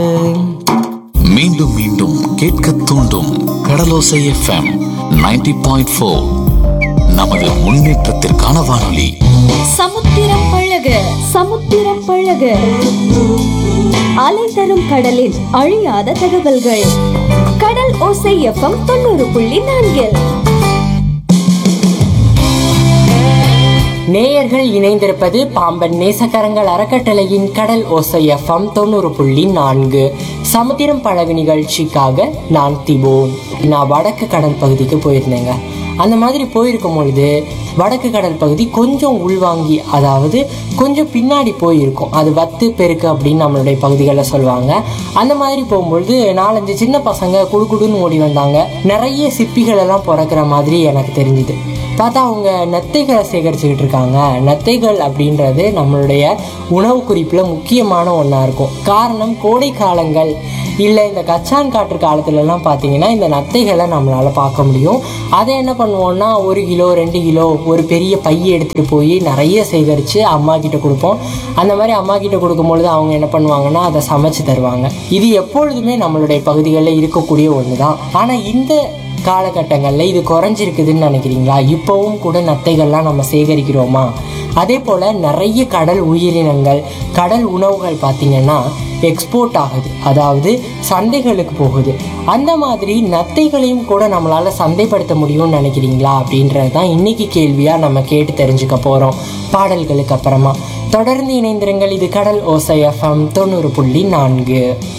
மீண்டும் மீண்டும் கேட்க தூண்டும் கடலோசை எஃப்எம் 90.4 பாயிண்ட் ஃபோர் நமது முன்னேற்றத்திற்கான வானொலி சமுத்திரம் பழக சமுத்திரம் பழக அலை தரும் கடலின் அழியாத தகவல்கள் கடல் ஓசை எஃப்எம் தொண்ணூறு புள்ளி நான்கில் நேயர்கள் இணைந்திருப்பது பாம்பன் நேசக்கரங்கள் அறக்கட்டளையின் கடல் ஓசை எஃப்எம் தொண்ணூறு புள்ளி நான்கு சமுத்திரம் பழகு நிகழ்ச்சிக்காக நான் திபோன் நான் வடக்கு கடல் பகுதிக்கு போயிருந்தேங்க அந்த மாதிரி போயிருக்கும் பொழுது வடக்கு கடல் பகுதி கொஞ்சம் உள்வாங்கி அதாவது கொஞ்சம் பின்னாடி போயிருக்கும் அது வத்து பெருக்கு அப்படின்னு நம்மளுடைய பகுதிகளில் சொல்லுவாங்க அந்த மாதிரி போகும்பொழுது நாலஞ்சு சின்ன பசங்க குடு குடுன்னு ஓடி வந்தாங்க நிறைய சிப்பிகள் எல்லாம் பிறக்கிற மாதிரி எனக்கு தெரிஞ்சுது பார்த்தா அவங்க நத்தைகளை சேகரிச்சுக்கிட்டு இருக்காங்க நத்தைகள் அப்படின்றது நம்மளுடைய உணவு குறிப்பில் முக்கியமான ஒன்றா இருக்கும் காரணம் கோடை காலங்கள் இல்லை இந்த கச்சான் காற்று காலத்துலலாம் பார்த்தீங்கன்னா இந்த நத்தைகளை நம்மளால் பார்க்க முடியும் அதை என்ன பண்ணுவோம்னா ஒரு கிலோ ரெண்டு கிலோ ஒரு பெரிய பையை எடுத்துகிட்டு போய் நிறைய சேகரித்து அம்மா கிட்ட கொடுப்போம் அந்த மாதிரி அம்மா கிட்ட கொடுக்கும்பொழுது அவங்க என்ன பண்ணுவாங்கன்னா அதை சமைச்சு தருவாங்க இது எப்பொழுதுமே நம்மளுடைய பகுதிகளில் இருக்கக்கூடிய ஒன்று தான் ஆனால் இந்த காலகட்டங்களில் இது குறைஞ்சிருக்குதுன்னு நினைக்கிறீங்களா இப்போவும் கூட நத்தைகள்லாம் நம்ம சேகரிக்கிறோமா அதே போல் நிறைய கடல் உயிரினங்கள் கடல் உணவுகள் பார்த்திங்கன்னா எக்ஸ்போர்ட் ஆகுது அதாவது சந்தைகளுக்கு போகுது அந்த மாதிரி நத்தைகளையும் கூட நம்மளால் சந்தைப்படுத்த முடியும்னு நினைக்கிறீங்களா அப்படின்றது தான் இன்னைக்கு கேள்வியாக நம்ம கேட்டு தெரிஞ்சுக்க போகிறோம் பாடல்களுக்கு அப்புறமா தொடர்ந்து இணைந்திருங்கள் இது கடல் ஓசை எஃப்எம் தொண்ணூறு புள்ளி நான்கு